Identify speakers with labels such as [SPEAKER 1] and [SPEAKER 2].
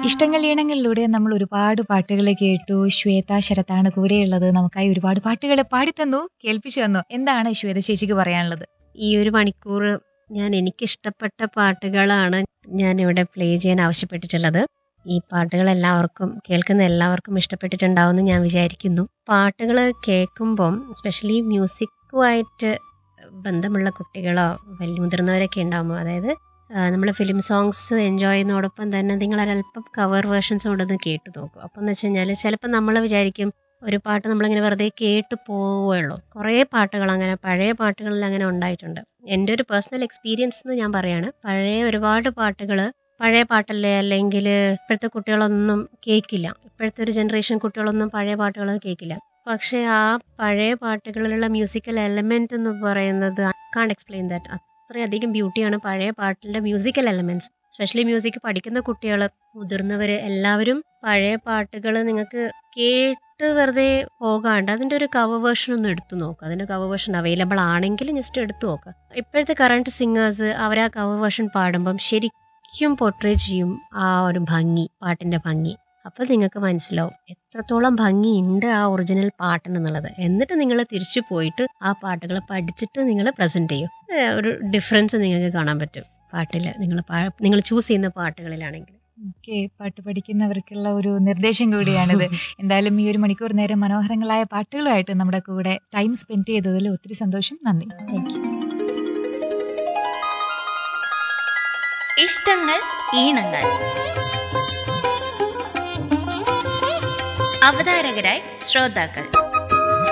[SPEAKER 1] ഇഷ്ടങ്ങൾ ഈണങ്ങളിലൂടെ നമ്മൾ ഒരുപാട് പാട്ടുകൾ കേട്ടു ശ്വേത ശരത്താണ് കൂടെയുള്ളത് നമുക്കായി ഒരുപാട് പാട്ടുകൾ പാടിത്തന്നു കേൾപ്പിച്ചു തന്നു എന്താണ് ശ്വേത ചേച്ചിക്ക് പറയാനുള്ളത്
[SPEAKER 2] ഈ ഒരു മണിക്കൂർ ഞാൻ എനിക്കിഷ്ടപ്പെട്ട പാട്ടുകളാണ് ഞാൻ ഇവിടെ പ്ലേ ചെയ്യാൻ ആവശ്യപ്പെട്ടിട്ടുള്ളത് ഈ പാട്ടുകൾ എല്ലാവർക്കും കേൾക്കുന്ന എല്ലാവർക്കും ഇഷ്ടപ്പെട്ടിട്ടുണ്ടാവുമെന്ന് ഞാൻ വിചാരിക്കുന്നു പാട്ടുകൾ കേൾക്കുമ്പം സ്പെഷ്യലി മ്യൂസിക്കുമായിട്ട് ബന്ധമുള്ള കുട്ടികളോ വലിയ മുതിർന്നവരൊക്കെ ഉണ്ടാകുമ്പോൾ അതായത് നമ്മൾ ഫിലിം സോങ്സ് എൻജോയ് ചെയ്യുന്നതോടൊപ്പം തന്നെ നിങ്ങൾ ഒരല്പം കവർ വേർഷൻസ് കൊണ്ടൊന്ന് കേട്ട് നോക്കും അപ്പം എന്ന് വെച്ച് കഴിഞ്ഞാൽ ചിലപ്പോൾ നമ്മൾ വിചാരിക്കും ഒരു പാട്ട് നമ്മളിങ്ങനെ വെറുതെ കേട്ട് പോവുകയുള്ളൂ കുറേ പാട്ടുകൾ അങ്ങനെ പഴയ പാട്ടുകളിൽ അങ്ങനെ ഉണ്ടായിട്ടുണ്ട് എൻ്റെ ഒരു പേഴ്സണൽ എക്സ്പീരിയൻസ് എന്ന് ഞാൻ പറയാണ് പഴയ ഒരുപാട് പാട്ടുകൾ പഴയ പാട്ടല്ലേ അല്ലെങ്കിൽ ഇപ്പോഴത്തെ കുട്ടികളൊന്നും കേൾക്കില്ല ഇപ്പോഴത്തെ ഒരു ജനറേഷൻ കുട്ടികളൊന്നും പഴയ പാട്ടുകൾ കേൾക്കില്ല പക്ഷേ ആ പഴയ പാട്ടുകളിലുള്ള മ്യൂസിക്കൽ എലമെന്റ് എന്ന് പറയുന്നത് കാണ്ട് എക്സ്പ്ലെയിൻ ദാറ്റ് അത്രയധികം ബ്യൂട്ടിയാണ് പഴയ പാട്ടിൻ്റെ മ്യൂസിക്കൽ എലമെന്റ്സ് സ്പെഷ്യലി മ്യൂസിക് പഠിക്കുന്ന കുട്ടികൾ മുതിർന്നവർ എല്ലാവരും പഴയ പാട്ടുകൾ നിങ്ങൾക്ക് കേട്ട് വെറുതെ പോകാണ്ട് അതിൻ്റെ ഒരു കവർ വേർഷൻ ഒന്ന് എടുത്തു നോക്കുക അതിൻ്റെ കവർ വേർഷൻ അവൈലബിൾ ആണെങ്കിൽ ജസ്റ്റ് എടുത്തു നോക്കുക ഇപ്പോഴത്തെ കറണ്ട് സിംഗേഴ്സ് അവർ ആ കവർ വേർഷൻ പാടുമ്പം ശരിക്കും പൊട്രേ ചെയ്യും ആ ഒരു ഭംഗി പാട്ടിൻ്റെ ഭംഗി അപ്പോൾ നിങ്ങൾക്ക് മനസ്സിലാവും എത്രത്തോളം ഭംഗിയുണ്ട് ആ ഒറിജിനൽ പാട്ടിനെന്നുള്ളത് എന്നിട്ട് നിങ്ങൾ തിരിച്ചു പോയിട്ട് ആ പാട്ടുകൾ പഠിച്ചിട്ട് നിങ്ങൾ പ്രസൻറ്റ് ചെയ്യും ഏ, ഒരു ഡിഫറൻസ് നിങ്ങൾക്ക് കാണാൻ പറ്റും പാട്ടിൽ നിങ്ങൾ നിങ്ങൾ ചൂസ് ചെയ്യുന്ന പാട്ടുകളിലാണെങ്കിൽ
[SPEAKER 1] ഓക്കെ പാട്ട് പഠിക്കുന്നവർക്കുള്ള ഒരു നിർദ്ദേശം കൂടിയാണിത് എന്തായാലും ഈ ഒരു മണിക്കൂർ നേരം മനോഹരങ്ങളായ പാട്ടുകളുമായിട്ട് നമ്മുടെ കൂടെ ടൈം സ്പെൻഡ് ചെയ്തതിൽ ഒത്തിരി സന്തോഷം നന്ദി
[SPEAKER 2] താങ്ക് യു
[SPEAKER 3] ഇഷ്ടങ്ങൾ ഈണങ്ങൾ അവതാരകരായി ശ്രോതാക്കൾ